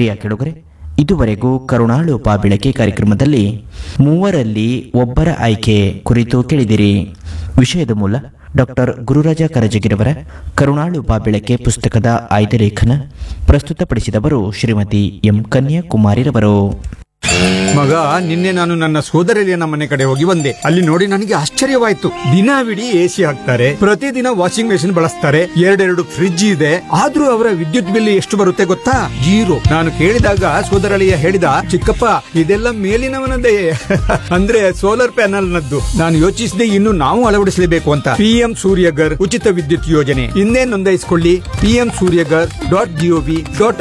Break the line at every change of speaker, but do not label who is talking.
ಪ್ರಿಯ ಕೆಡುಗರೆ ಇದುವರೆಗೂ ಕರುಣಾಳು ಬೆಳಕೆ ಕಾರ್ಯಕ್ರಮದಲ್ಲಿ ಮೂವರಲ್ಲಿ ಒಬ್ಬರ ಆಯ್ಕೆ ಕುರಿತು ಕೇಳಿದಿರಿ ವಿಷಯದ ಮೂಲ ಡಾಕ್ಟರ್ ಗುರುರಾಜ ಕರಜಗಿರವರ ಕರುಣಾಳು ಬೆಳಕೆ ಪುಸ್ತಕದ ಆಯ್ದ ಲೇಖನ ಪ್ರಸ್ತುತಪಡಿಸಿದವರು ಶ್ರೀಮತಿ ಎಂ ಕನ್ಯಾಕುಮಾರಿರವರು
ಮಗ ನಿನ್ನೆ ನಾನು ನನ್ನ ಸೋದರಳಿಯನ ಮನೆ ಕಡೆ ಹೋಗಿ ಬಂದೆ ಅಲ್ಲಿ ನೋಡಿ ನನಗೆ ಆಶ್ಚರ್ಯವಾಯ್ತು ದಿನವಿಡೀ ಎಸಿ ಹಾಕ್ತಾರೆ ಪ್ರತಿದಿನ ವಾಷಿಂಗ್ ಮೆಷಿನ್ ಬಳಸ್ತಾರೆ ಎರಡೆರಡು ಫ್ರಿಡ್ಜ್ ಇದೆ ಆದ್ರೂ ಅವರ ವಿದ್ಯುತ್ ಬಿಲ್ ಎಷ್ಟು ಬರುತ್ತೆ ಗೊತ್ತಾ ಜೀರೋ ನಾನು ಕೇಳಿದಾಗ ಸೋದರಳಿಯ ಹೇಳಿದ ಚಿಕ್ಕಪ್ಪ ಇದೆಲ್ಲ ಮೇಲಿನವನದೇ ಅಂದ್ರೆ ಸೋಲಾರ್ ಪ್ಯಾನಲ್ ನದ್ದು ನಾನು ಯೋಚಿಸಿದೆ ಇನ್ನು ನಾವು ಅಳವಡಿಸಲೇಬೇಕು ಅಂತ ಪಿಎಂ ಸೂರ್ಯಗರ್ ಉಚಿತ ವಿದ್ಯುತ್ ಯೋಜನೆ ಇನ್ನೇ ನೋಂದಾಯಿಸಿಕೊಳ್ಳಿ PM Suryaghar dot gov dot